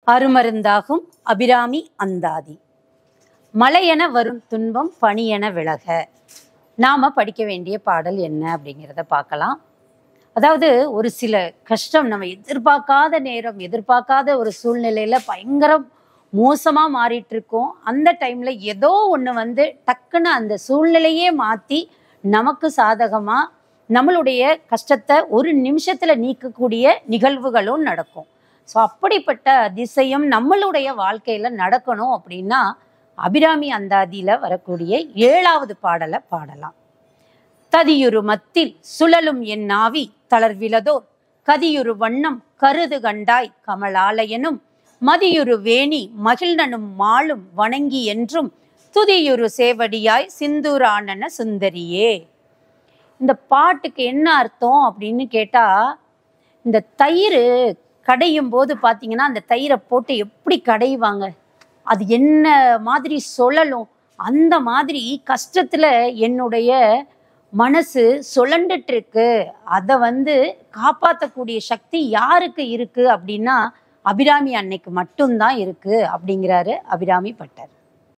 அருமருந்தாகும் அபிராமி அந்தாதி மலையென வரும் துன்பம் பணியென விலக நாம படிக்க வேண்டிய பாடல் என்ன அப்படிங்கிறத பார்க்கலாம் அதாவது ஒரு சில கஷ்டம் நம்ம எதிர்பார்க்காத நேரம் எதிர்பார்க்காத ஒரு சூழ்நிலையில பயங்கரம் மோசமா மாறிட்டு இருக்கோம் அந்த டைம்ல ஏதோ ஒண்ணு வந்து டக்குன்னு அந்த சூழ்நிலையே மாத்தி நமக்கு சாதகமா நம்மளுடைய கஷ்டத்தை ஒரு நிமிஷத்துல நீக்கக்கூடிய நிகழ்வுகளும் நடக்கும் ஸோ அப்படிப்பட்ட அதிசயம் நம்மளுடைய வாழ்க்கையில நடக்கணும் அப்படின்னா அபிராமி அந்தாதியில வரக்கூடிய ஏழாவது பாடலை பாடலாம் ததியுரு மத்தில் சுழலும் என் நாவி தளர்விலதோர் கதியுரு வண்ணம் கருது கண்டாய் கமலாலயனும் மதியுரு வேணி மகிழ்நனும் மாளும் வணங்கி என்றும் துதியுரு சேவடியாய் சிந்தூரானன சுந்தரியே இந்த பாட்டுக்கு என்ன அர்த்தம் அப்படின்னு கேட்டா இந்த தயிர் கடையும் போது பார்த்தீங்கன்னா அந்த தயிரை போட்டு எப்படி கடைவாங்க அது என்ன மாதிரி சொல்லலும் அந்த மாதிரி கஷ்டத்துல என்னுடைய மனசு சுழண்டுட்டு இருக்கு அதை வந்து காப்பாற்றக்கூடிய சக்தி யாருக்கு இருக்கு அப்படின்னா அபிராமி அன்னைக்கு மட்டும்தான் இருக்கு அப்படிங்கிறாரு அபிராமி பட்டர்